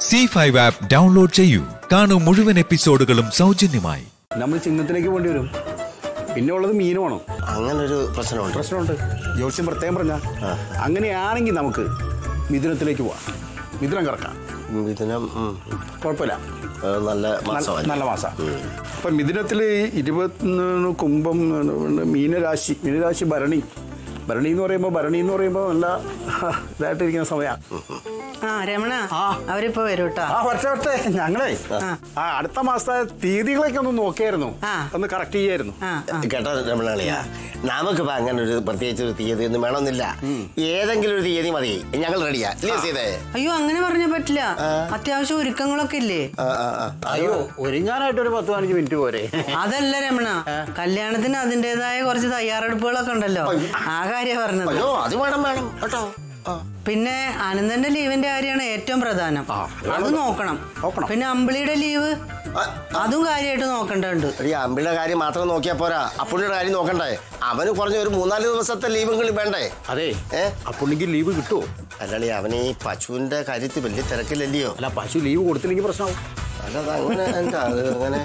C five app download ചെയ്യൂ കാണൂ മുഴുവൻ എപ്പിസോഡുകളും സൗജന്യമായി നമ്മൾ ചിങ്ങത്തിലേക്ക് പോണ്ടി വരും പിന്നെ ഉള്ളത് മീനുമാണോ അങ്ങനൊരു പ്രശ്നമുണ്ട് പ്രശ്നമുണ്ട് ജോത്സ്യം പ്രത്യേകം പറഞ്ഞ അങ്ങനെയാണെങ്കിൽ നമുക്ക് മിഥുനത്തിലേക്ക് പോവാം മിഥുനം കറക്കാം ഇതിനും ഉം, കുഴപ്പമില്ല അത് നല്ല മാസമല്ല നല്ല മാസം അപ്പം മിഥുനത്തിൽ ഇരുപത്തിയൊന്ന് കുംഭം മീനരാശി മീനരാശി ഭരണി ഭരണി എന്ന് പറയുമ്പോൾ ഭരണി എന്ന് പറയുമ്പോൾ നല്ല ഇതായിട്ടിരിക്കുന്ന സമയമാണ് ആ രമണ ആ. അവരിപ്പോ വരും കേട്ടോ ആ വർഷ വർഷേ ഞങ്ങളെ ആ അടുത്ത മാസത്തെ തീയതികളൊക്കെ ഒന്ന് നോക്കിയായിരുന്നു ആ. ഒന്ന് കറക്റ്റ് ചെയ്യായിരുന്നു ആ ആ. കേട്ടോ രമണളിയാ നമുക്കിപ്പോ അങ്ങനെ ഒരു പ്രത്യേകിച്ച് ഒരു തീയതി ഒന്നും വേണമെന്നില്ല ഏതെങ്കിലും ഒരു തീയതി മതി ഞങ്ങൾ റെഡിയാ ഇല്ലേ സീതേ അയ്യോ അങ്ങനെ പറഞ്ഞാ പറ്റില്ല അത്യാവശ്യം ഒരുക്കങ്ങളൊക്കെ ഇല്ലേ ആ, ആ, ആ. അയ്യോ ഒരുങ്ങാനായിട്ട് ഒരു പത്ത് പതിനഞ്ച് മിനിറ്റ് പോരെ അതല്ല രമണ കല്യാണത്തിന് അതിൻ്റെതായ കുറച്ച് തയ്യാറെടുപ്പുകളൊക്കെ ഉണ്ടല്ലോ ആ കാര്യം പറഞ്ഞത് അയ്യോ അത് വേണം വേണം കേട്ടോ ആ. പിന്നെ അനന്തന്റെ ലീവിന്റെ കാര്യമാണ് ഏറ്റവും പ്രധാനം അത് നോക്കണം നോക്കണം. പിന്നെ അമ്പിളിയുടെ ലീവ് ആ, അതും കാര്യമായിട്ട് നോക്കേണ്ടതുണ്ട് എടീ, അമ്പിളിയുടെ കാര്യം മാത്രം നോക്കിയാ പോരാ അപ്പുണ്ണിയുടെ കാര്യം നോക്കണ്ടേ അവന് കുറഞ്ഞ ഒരു മൂന്നാല് ദിവസത്തെ ലീവെങ്കിലും വേണ്ടേ അതെ ഏ അപ്പുണ്ണിക്ക് ലീവ് കിട്ടുമോ അല്ലടി അവന് ഈ പശുവിന്റെ കാര്യത്തിൽ വലിയ തിരക്കില്ലല്ലയോ അല്ല പശു ലീവ് കൊടുത്തില്ലെങ്കിൽ പ്രശ്നമാവും അല്ലത് അങ്ങനെ എന്താ അത് അങ്ങനെ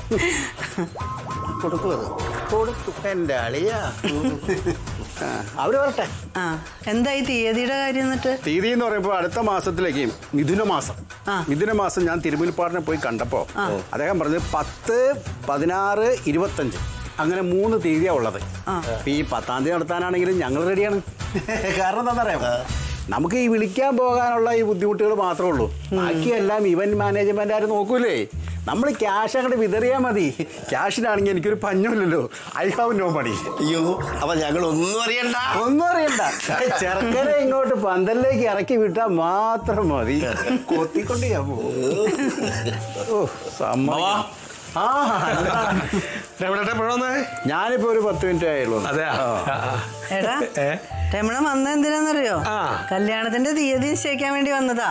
കൊടുക്കും അത് കൊടുത്തു എൻ്റെ അളിയ അവര് വരട്ടെ ആ എന്തായി തീയതിയുടെ കാര്യം എന്നിട്ട് തീയതി എന്ന് പറയുമ്പോൾ അടുത്ത മാസത്തിലേക്ക് മിഥുന മാസം ആ. മിഥുന മാസം ഞാൻ തിരുമുൽപ്പാടിനെ പോയി കണ്ടപ്പോൾ അദ്ദേഹം പറഞ്ഞത് പത്ത് പതിനാറ് ഇരുപത്തഞ്ച് അങ്ങനെ മൂന്ന് തീയതിയാണ് ഉള്ളത് അപ്പൊ ഈ പത്താം തീയതി നടത്താനാണെങ്കിലും ഞങ്ങൾ റെഡിയാണ് കാരണം എന്താ പറയാം നമുക്ക് ഈ വിളിക്കാൻ പോകാനുള്ള ഈ ബുദ്ധിമുട്ടുകൾ മാത്രമേ ഉള്ളൂ ബാക്കിയെല്ലാം ഇവന്റ് മാനേജ്മെന്റ് ആരും നോക്കൂലേ നമ്മൾ ക്യാഷ് അങ്ങോട്ട് വിതറിയാൽ മതി ക്യാഷിനാണെങ്കിൽ എനിക്കൊരു പഞ്ഞമില്ലല്ലോ ഐ ഹാവ് നോ മണി അയ്യോ അപ്പൊ ഞങ്ങൾ ഒന്നും അറിയണ്ട ഒന്നും അറിയണ്ട ചെറുക്കനെ ഇങ്ങോട്ട് പന്തലിലേക്ക് ഇറക്കി വിട്ടാൽ മാത്രം മതി കൊത്തിക്കൊണ്ട് ഞാൻ പോകും ഓ സമ്മതം. ആ ഞാനിപ്പോ ഒരു പത്ത് മിനിറ്റ് ആയുള്ളൂ അതെ എടാ രമണ വന്ന എന്തിനാന്നറിയോ ആ. കല്യാണത്തിന്റെ തീയതി നിശ്ചയിക്കാൻ വേണ്ടി വന്നതാ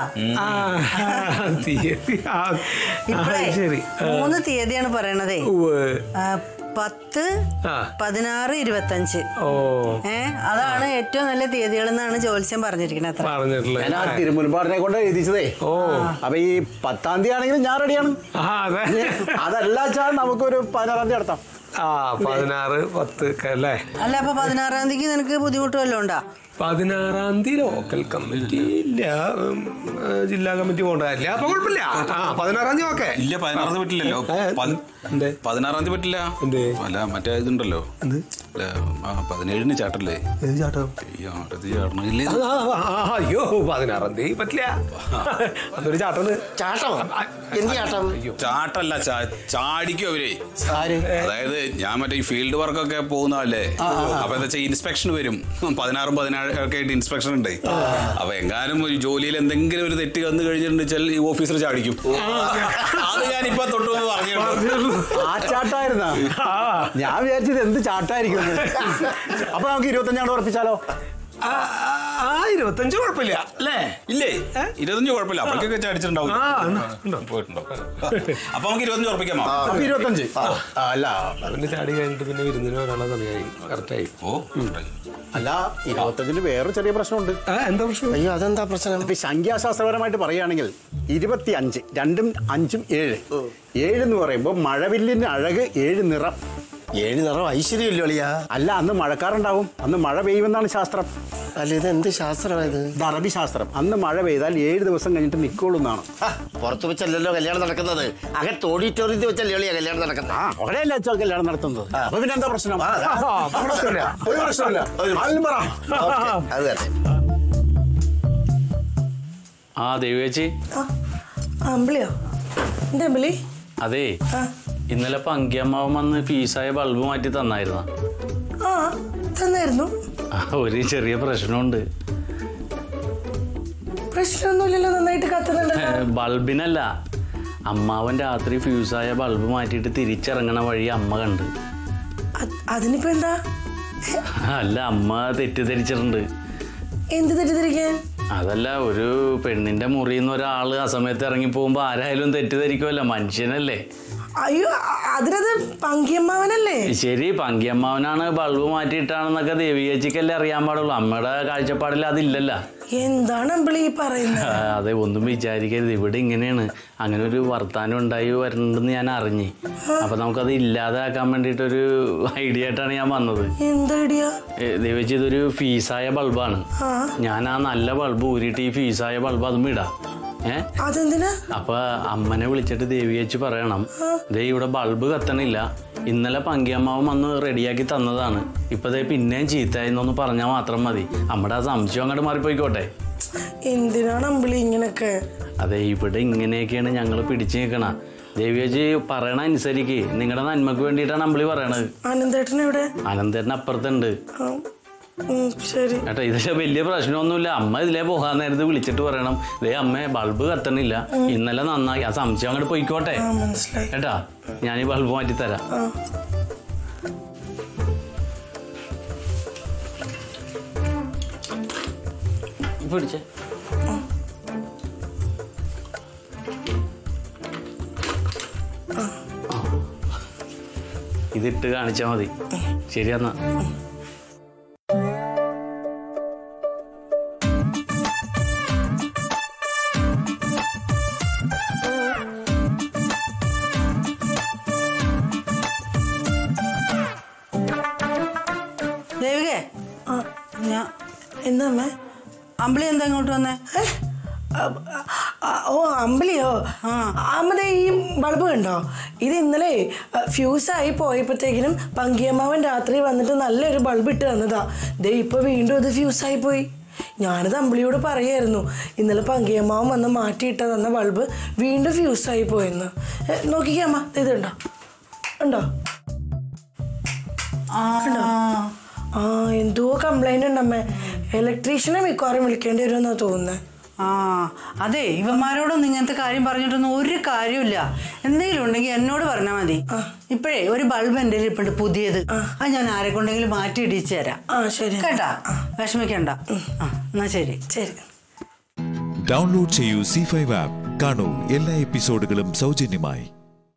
തീയതി ആ, ആ, ഇപ്പഴേ ശരി ആ, മൂന്ന് തീയതിയാണ് പറയണതേ ഉവ്വ്. ആ, പത്ത് ആ. പതിനാറ് ഇരുപത്തഞ്ച് ഓ ഏ അതാണ് ഏറ്റവും നല്ല തീയതികൾ എന്നാണ് ജോത്സ്യം പറഞ്ഞിരിക്കുന്നത് അത്ര പറഞ്ഞിട്ടുള്ള ഞാൻ ആ തിരുമുൽപ്പാടിനെ കൊണ്ട് എഴുതിച്ചതേ ഓ അപ്പൊ ഈ പത്താം തീയതി ആണെങ്കിലും ഞാൻ റെഡിയാണ് ആ അതെ അതല്ല വെച്ചാൽ നമുക്കൊരു പതിനാറാം തീയതി നടത്താം ആ പതിനാറ് പത്ത് ഒക്കെ അല്ലേ അല്ല അപ്പൊ പതിനാറാം തീയതിക്ക് നിനക്ക് ബുദ്ധിമുട്ട് വല്ലതും ഉണ്ടാ പതിനാറാം തീയതി ലോക്കൽ കമ്മിറ്റി ഇല്ല ഉം, ആ, ജില്ലാ കമ്മിറ്റി പോകണ്ടല്ല അപ്പൊ കുഴപ്പമില്ല ആ പതിനാറാം തീയതി ഓക്കെ ഇല്ല പതിനാറാം തീയതി പറ്റില്ലല്ലോ ഏ, പതി- എന്തേ? പതിനാറാം തീയതി പറ്റില്ല എന്തേ? അല്ല മറ്റേ ഇതുണ്ടല്ലോ എന്ത്? അല്ല, ആ, പതിനേഴിന് ചാട്ടല്ലേ ഏത് ചാട്ടം ഈ ആടത്തി ചാടണില്ലേ ആ, ആ, ആ, അയ്യോ പതിനാറാം തീയതി പറ്റില്ല അതൊരു ചാട്ടം ചാട്ടം എന്ത് ചാട്ടം ചാട്ടല്ല ചാ- ചാടിക്കും അവര് ആര് അതായത് ഞാൻ മറ്റേ ഈ ഫീൽഡ് വർക്കൊക്കെ പോകുന്നതല്ലേ അപ്പൊ എന്താ വെച്ചാൽ ഇൻസ്പെക്ഷൻ വരും പതിനാറും പതിനാറ് ഒക്കെ ആയിട്ട് ഇൻസ്പെക്ഷൻ ഉണ്ട് അപ്പൊ എങ്ങാനും ഒരു ജോലിയിൽ എന്തെങ്കിലും ഒരു തെറ്റ് വന്നു കഴിഞ്ഞിട്ടുണ്ട് വെച്ചാൽ ഈ ഓഫീസർ ചാടിക്കും അത് ഞാൻ ഇപ്പൊ തൊട്ട് മുമ്പ് പറഞ്ഞിട്ടുണ്ട് ആ ചാട്ടായിരുന്ന ഞാൻ വിചാരിച്ചത് എന്ത് ചാട്ടായിരിക്കും എന്ന്. അപ്പൊ നമുക്ക് ഇരുപത്തഞ്ചാണ്ട് ഉറപ്പിച്ചാലോ ആ, ആ, ആ ഇരുപത്തഞ്ച് കുഴപ്പമില്ല അല്ലേ ഇല്ലേ ഇരുപത്തഞ്ച് കുഴപ്പമില്ല അപ്പോഴേക്കൊക്കെ ചാടിച്ചിട്ടുണ്ടാവും ആ, ഉണ്ടോ, ഉണ്ടോ. പോയിട്ടുണ്ടോ അപ്പൊ നമുക്ക് ഇരുപത്തഞ്ച് ഉറപ്പിക്കാമോ അപ്പൊ ഇരുപത്തഞ്ച് ആ, അല്ല അവന് ചാടി കഴിഞ്ഞിട്ട് പിന്നെ വിരുന്നിന് ഒരാളെ സമയമായി കറക്റ്റായി ഓ അല്ല ഇരുപത്തഞ്ചിന് വേറൊരു ചെറിയ പ്രശ്നമുണ്ട് ആ എന്താ പ്രശ്നം അയ്യോ അതെന്താ പ്രശ്നം ഇപ്പൊ സംഖ്യാശാസ്ത്രപരമായിട്ട് പറയുകയാണെങ്കിൽ ഇരുപത്തി അഞ്ച് രണ്ടും അഞ്ചും ഏഴ് ഏഴ് എന്ന് പറയുമ്പോൾ മഴവില്ലിന്റെ അഴക് ഏഴ് നിറം ഏഴ് നിറം ഐശ്വര്യമില്ലോ അളിയാ അല്ല അന്ന് മഴക്കാറുണ്ടാവും അന്ന് മഴ പെയ്യുമെന്നാണ് ശാസ്ത്രം അല്ല ഇത് എന്ത് ശാസ്ത്രമായത് ഇത് അറബി ശാസ്ത്രം അന്ന് മഴ പെയ്താൽ ഏഴ് ദിവസം കഴിഞ്ഞിട്ട് നിൽക്കുള്ളൂ എന്നാണ് പുറത്ത് വെച്ചല്ലല്ലോ കല്യാണം നടക്കുന്നത് അകത്ത് ഓഡിറ്റോറിയത്തിൽ വെച്ചല്ലേ അളിയാ കല്യാണം നടക്കുന്നത് ആ അവിടെയല്ല അച്ഛൻ കല്യാണം നടത്തുന്നത് അപ്പൊ പിന്നെ എന്താ പ്രശ്നം ആ, അപ്പൊ പ്രശ്നമില്ല. ഒരു പ്രശ്നമില്ല ആരും പറ ഓക്കേ, അത് തന്നെ ആ ദേവിയേച്ചി അമ്പിളിയോ എന്താ അമ്പിളി അതെ ഇന്നലെ പങ്കിയമ്മാവൻ വന്ന് ഫീസായ ബൾബ് മാറ്റി തന്നായിരുന്ന ആ തന്നായിരുന്നു ഒരു ചെറിയ പ്രശ്നമുണ്ട് പ്രശ്നമൊന്നുമില്ലല്ലോ നന്നായിട്ട് കത്തുന്നുണ്ട് ഏ, ബൾബിനല്ല അമ്മാവൻ രാത്രി ഫ്യൂസായ ബൾബ് മാറ്റിയിട്ട് തിരിച്ചിറങ്ങണ വഴി അമ്മ കണ്ട് അത്- അതിനിപ്പോ എന്താ അല്ല അമ്മ തെറ്റിദ്ധരിച്ചിട്ടുണ്ട് എന്ത് തെറ്റിദ്ധരിക്കാൻ അതല്ല ഒരു പെണ്ണിന്റെ മുറിയിൽ നിന്ന് ഒരാൾ ആ സമയത്ത് ഇറങ്ങി പോകുമ്പോൾ ആരായാലും തെറ്റിദ്ധരിക്കുമല്ലോ മനുഷ്യനല്ലേ അയ്യോ അ- അതിനത് പങ്കിയമ്മാവനല്ലേ ശരി പങ്കിയമ്മാവനാണ് ബൾബ് മാറ്റിയിട്ടാണെന്നൊക്കെ ദേവിയേച്ചിക്കല്ലേ അറിയാൻ പാടുള്ളൂ അമ്മയുടെ കാഴ്ചപ്പാടിൽ അതില്ലല്ല എന്താണ് അമ്പിളി ഈ പറയുന്നത് ആ, അതെ ഒന്നും വിചാരിക്കരുത് ഇവിടെ ഇങ്ങനെയാണ് അങ്ങനെ ഒരു വർത്താനം ഉണ്ടായി വരണ്ടെന്ന് ഞാൻ അറിഞ്ഞു അപ്പൊ നമുക്കത് ഇല്ലാതാക്കാൻ വേണ്ടിയിട്ടൊരു ഐഡിയ ആയിട്ടാണ് ഞാൻ വന്നത് എന്താ ഐഡിയ ഏ, ദേവേച്ചി ഇതൊരു ഫീസായ ബൾബാണ് ആ ഞാൻ ആ നല്ല ബൾബ് ഊരിയിട്ട് ഈ ഫീസായ ബൾബ് അതും ഇടാം ഏ അതെന്തിനാ അപ്പൊ അമ്മനെ വിളിച്ചിട്ട് ദേവിയേച്ചി പറയണം ദേ ഇവിടെ ബൾബ് കത്തണില്ല ഇന്നലെ പങ്കിയമ്മാവൻ വന്ന് റെഡിയാക്കി തന്നതാണ് ഇപ്പൊ ദേ പിന്നെയും ചീത്തയെന്നൊന്ന് പറഞ്ഞാൽ മാത്രം മതി നമ്മുടെ ആ സംശയം അങ്ങോട്ട് മാറിപ്പോയിക്കോട്ടെ എന്തിനാണ് അമ്പിളി ഇങ്ങനൊക്കെ അതെ ഇവിടെ ഇങ്ങനെയൊക്കെയാണ് ഞങ്ങൾ പിടിച്ചു നിൽക്കണ ദേവിയേച്ചി പറയണ അനുസരിക്ക് നിങ്ങളുടെ നന്മക്ക് വേണ്ടിയിട്ടാണ് അമ്പിളി പറയണത് ആനന്ദേട്ടൻ എവിടെ അനന്തേട്ടൻ അപ്പുറത്തുണ്ട് ആ, ഉം, ശരി ഏട്ടാ ഇതിലെ വലിയ പ്രശ്നമൊന്നുമില്ല അമ്മ ഇതിലേ പോകാൻ നേരത്ത് വിളിച്ചിട്ട് പറയണം ദേ അമ്മ ബൾബ് കത്തണില്ല ഇന്നലെ നന്നായി ആ സംശയം അങ്ങോട്ട് പോയിക്കോട്ടെ ആ മനസ്സിലായി ഏട്ടാ ഞാൻ ഈ ബൾബ് മാറ്റി തരാം ആ പിടിച്ചേ ഇതിട്ട് കാണിച്ചാ മതി ശരിയെന്നാ ദേവികേ ആ ഞാൻ എന്താ അമ്മേ അമ്പിളി എന്താ ഇങ്ങോട്ട് വന്നേ ഏ? ആ, ആ, ഓ അമ്പിളിയോ ആ. അമ്മതെ ഈ ബൾബ് കണ്ടോ ഇത് ഇന്നലെ ഫ്യൂസായി പോയപ്പോഴത്തേക്കിനും പങ്കിയമ്മാവൻ രാത്രി വന്നിട്ട് നല്ലൊരു ബൾബ് ഇട്ട് തന്നതാ ദേ ഇപ്പൊ വീണ്ടും ഇത് ഫ്യൂസായി പോയി ഞാനിത് അമ്പിളിയോട് പറയായിരുന്നു ഇന്നലെ പങ്കിയമ്മാവൻ വന്ന് മാറ്റിയിട്ട തന്ന ബൾബ് വീണ്ടും ഫ്യൂസായി പോയെന്ന് ഏ, നോക്കിക്കേ അമ്മ ദേ ഇത് ഉണ്ടോ ഉണ്ടോ ഉണ്ടോ ആ എന്തോ കംപ്ലൈന്റ് ഉണ്ടമ്മേ ഇലക്ട്രീഷ്യനെ മിക്കവാറും വിളിക്കേണ്ടി വരുമെന്നാ തോന്നുന്നത് ആ അതെ ഇവന്മാരോടൊന്നും ഇങ്ങനത്തെ കാര്യം പറഞ്ഞിട്ടൊന്നും ഒരു കാര്യമില്ല എന്തെങ്കിലും ഉണ്ടെങ്കിൽ എന്നോട് പറഞ്ഞാൽ മതി ഇപ്പോഴേ ഒരു ബൾബ് എൻ്റെ കയ്യിൽ ഇപ്പുണ്ട് പുതിയത് അത് ഞാൻ ആരെ കൊണ്ടെങ്കിലും മാറ്റി ഇടിച്ചു തരാം ആ ശരി കേട്ടാ വിഷമിക്കണ്ട ആ എന്നാ ശരി ശരി ഡൗൺലോഡ് ചെയ്യൂ സി ഫൈവ് ആപ്പ് കാണൂ എല്ലാ എപ്പിസോഡുകളും സൗജന്യമായി